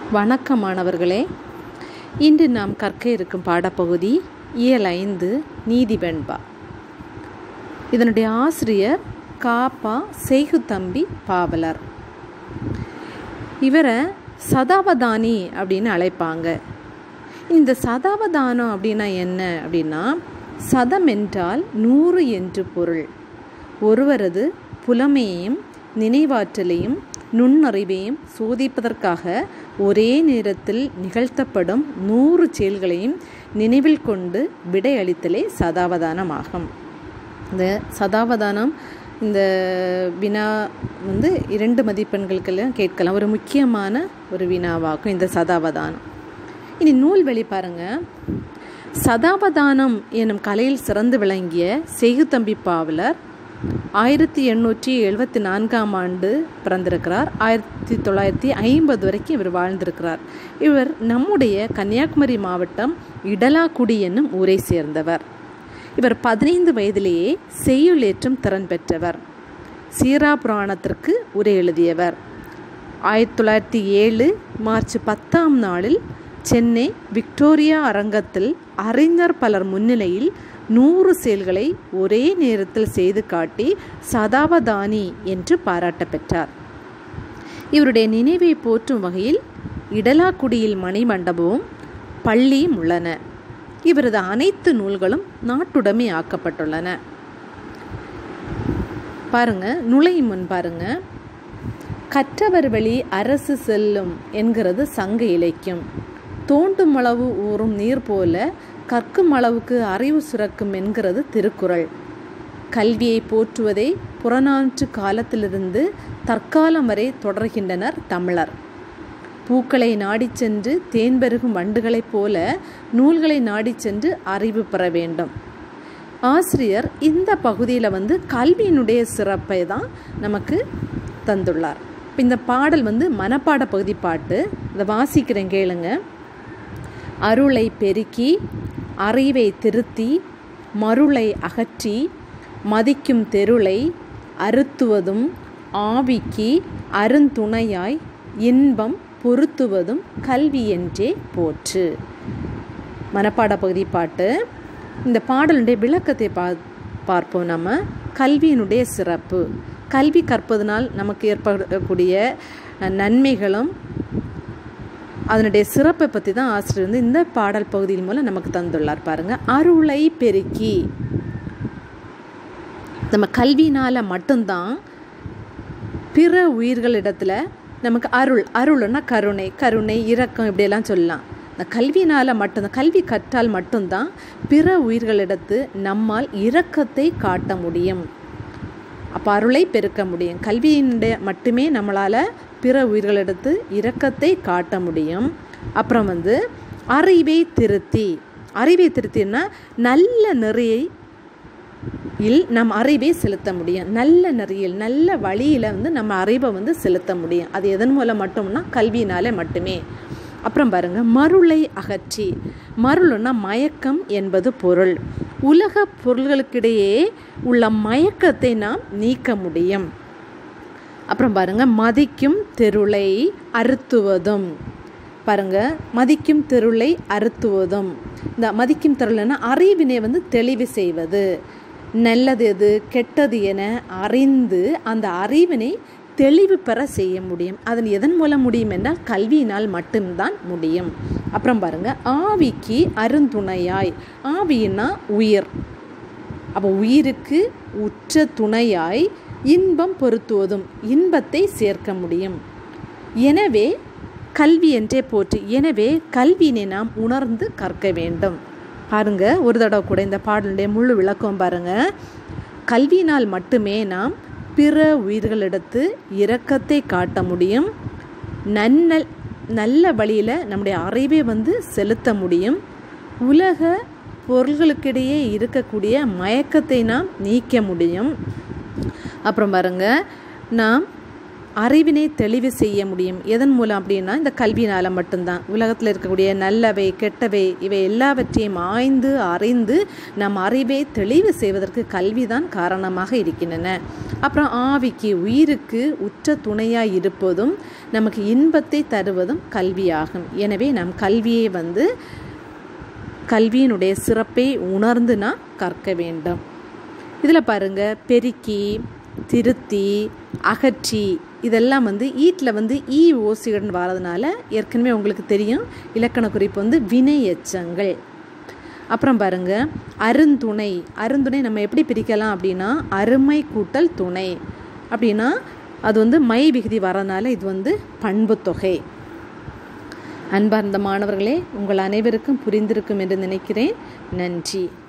வணக்கம் மாணவர்களே இன்று நாம் கற்க இருக்கும் பாடப்பகுதி இயல் ஐந்து நீதி வெண்பா இதனுடைய ஆசிரியர் காப்பா செய்குத்தம்பி பாவலர் இவரை சதாவதானி அப்படின்னு அழைப்பாங்க இந்த சதாவதானம் அப்படின்னா என்ன அப்படின்னா சதம் என்றால் நூறு என்று பொருள் ஒருவரது புலமையையும் நினைவாற்றலையும் நுண்ணறிவையும் சோதிப்பதற்காக ஒரே நேரத்தில் நிகழ்த்தப்படும் நூறு செயல்களையும் நினைவில் கொண்டு விடையளித்தலே சதாவதானமாகும் இந்த சதாவதானம் இந்த வினா வந்து இரண்டு மதிப்பெண்களுக்கெல்லாம் கேட்கலாம் ஒரு முக்கியமான ஒரு வினாவாகும் இந்த சதாவதானம் இனி நூல் வெளி பாருங்க சதாவதானம் எனும் கலையில் சிறந்து விளங்கிய செய்குத்தம்பி பாவலர் ஆயிரத்தி எண்ணூற்றி எழுபத்தி நான்காம் ஆண்டு பிறந்திருக்கிறார் ஆயிரத்தி தொள்ளாயிரத்தி ஐம்பது வரைக்கும் இவர் வாழ்ந்திருக்கிறார் இவர் நம்முடைய கன்னியாகுமரி மாவட்டம் இடலாக்குடி என்னும் ஊரை சேர்ந்தவர் இவர் பதினைந்து வயதிலேயே செய்யுளேற்றும் திறன் பெற்றவர் சீரா புராணத்திற்கு உரை எழுதியவர் ஆயிரத்தி தொள்ளாயிரத்தி ஏழு மார்ச் பத்தாம் நாளில் சென்னை விக்டோரியா அரங்கத்தில் அறிஞர் பலர் முன்னிலையில் நூறு செயல்களை ஒரே நேரத்தில் செய்து காட்டி சதாவதானி என்று பாராட்ட பெற்றார் இவருடைய நினைவை போற்றும் வகையில் இடலாக்குடியில் மணிமண்டபமும் பள்ளியும் உள்ளன இவரது அனைத்து நூல்களும் நாட்டுடைமை ஆக்கப்பட்டுள்ளன பாருங்க நுழையும் முன் பாருங்க கற்றவர் வழி அரசு செல்லும் என்கிறது சங்க இலக்கியம் தோண்டும் அளவு ஊறும் நீர் போல கற்கும் அளவுக்கு அறிவு சுரக்கும் என்கிறது திருக்குறள் கல்வியை போற்றுவதை புறநானூற்று காலத்திலிருந்து தற்காலம் வரை தொடர்கின்றனர் தமிழர் பூக்களை நாடிச் சென்று தேன் பெருகும் வண்டுகளைப் போல நூல்களை நாடிச் சென்று அறிவு பெற வேண்டும் ஆசிரியர் இந்த பகுதியில் வந்து கல்வியினுடைய சிறப்பை தான் நமக்கு தந்துள்ளார் இந்த பாடல் வந்து மனப்பாட பகுதி பாட்டு இதை வாசிக்கிறேன் கேளுங்க அருளை பெருக்கி அறிவை திருத்தி மருளை அகற்றி மதிக்கும் தெருளை அறுத்துவதும் ஆவிக்கு அருந்துணையாய் இன்பம் பொருத்துவதும் கல்வி என்றே போற்று மனப்பாட பகுதி பாட்டு இந்த பாடலுடைய விளக்கத்தை பா பார்ப்போம் நம்ம கல்வியினுடைய சிறப்பு கல்வி கற்பதனால் நமக்கு ஏற்படக்கூடிய நன்மைகளும் அதனுடைய சிறப்பை பற்றி தான் ஆசிரியர் வந்து இந்த பாடல் பகுதியின் மூலம் நமக்கு தந்துள்ளார் பாருங்க அருளை பெருக்கி நம்ம கல்வினால் மட்டும்தான் பிற உயிர்களிடத்துல நமக்கு அருள் அருள்னா கருணை கருணை இரக்கம் இப்படியெல்லாம் சொல்லலாம் இந்த கல்வினால் மட்டும்தான் கல்வி கற்றால் மட்டும்தான் பிற உயிர்களிடத்து நம்மால் இரக்கத்தை காட்ட முடியும் அப்போ அருளை பெருக்க முடியும் கல்வியினுடைய மட்டுமே நம்மளால் பிற உயிர்களிடத்து இரக்கத்தை காட்ட முடியும் அப்புறம் வந்து அறிவை திருத்தி அறிவை திருத்தினா நல்ல நெறியை இல் நம் அறிவை செலுத்த முடியும் நல்ல நெறியில் நல்ல வழியில் வந்து நம்ம அறிவை வந்து செலுத்த முடியும் அது எதன் மூலம் மட்டும்னா கல்வியினாலே மட்டுமே அப்புறம் பாருங்க மருளை அகற்றி மருள்னா மயக்கம் என்பது பொருள் உலக பொருள்களுக்கிடையே உள்ள மயக்கத்தை நாம் நீக்க முடியும் அப்புறம் பாருங்க மதிக்கும் தெருளை அறுத்துவதும் பாருங்க மதிக்கும் தெருளை அறுத்துவதும் இந்த மதிக்கும் தெருளைனா அறிவினை வந்து தெளிவு செய்வது நல்லது எது கெட்டது என அறிந்து அந்த அறிவினை தெளிவு பெற செய்ய முடியும் அதன் எதன் மூலம் முடியும் என்றால் கல்வியினால் மட்டும்தான் முடியும் அப்புறம் பாருங்க ஆவிக்கு அருந்துணையாய் ஆவின்னா உயிர் அப்போ உயிருக்கு உற்ற துணையாய் இன்பம் பொருத்துவதும் இன்பத்தை சேர்க்க முடியும் எனவே கல்வி என்றே போற்று எனவே கல்வியினை நாம் உணர்ந்து கற்க வேண்டும் பாருங்க ஒரு தடவை கூட இந்த பாடலுடைய முழு விளக்கம் பாருங்க கல்வியினால் மட்டுமே நாம் பிற உயிர்களிடத்து இரக்கத்தை காட்ட முடியும் நன்னல் நல்ல வழியில் நம்முடைய அறிவை வந்து செலுத்த முடியும் உலக பொருள்களுக்கிடையே இருக்கக்கூடிய மயக்கத்தை நாம் நீக்க முடியும் அப்புறம் பாருங்க நாம் அறிவினை தெளிவு செய்ய முடியும் எதன் மூலம் அப்படின்னா இந்த கல்வினால் மட்டும்தான் உலகத்தில் இருக்கக்கூடிய நல்லவை கெட்டவை இவை எல்லாவற்றையும் ஆய்ந்து அறிந்து நம் அறிவை தெளிவு செய்வதற்கு கல்விதான் காரணமாக இருக்கின்றன அப்புறம் ஆவிக்கு உயிருக்கு உற்ற துணையாக இருப்பதும் நமக்கு இன்பத்தை தருவதும் கல்வியாகும் எனவே நம் கல்வியை வந்து கல்வியினுடைய சிறப்பை உணர்ந்து நான் கற்க வேண்டும் இதில் பாருங்கள் பெருக்கி திருத்தி அகற்றி இதெல்லாம் வந்து ஈட்டில் வந்து ஈ ஓசியுடன் வரதுனால ஏற்கனவே உங்களுக்கு தெரியும் இலக்கண குறிப்பு வந்து வினை எச்சங்கள் அப்புறம் பாருங்க அருந்துணை அருந்துணை நம்ம எப்படி பிரிக்கலாம் அப்படின்னா அருமை கூட்டல் துணை அப்படின்னா அது வந்து மை விகுதி வரதுனால இது வந்து பண்பு தொகை அன்பார்ந்த மாணவர்களே உங்கள் அனைவருக்கும் புரிந்திருக்கும் என்று நினைக்கிறேன் நன்றி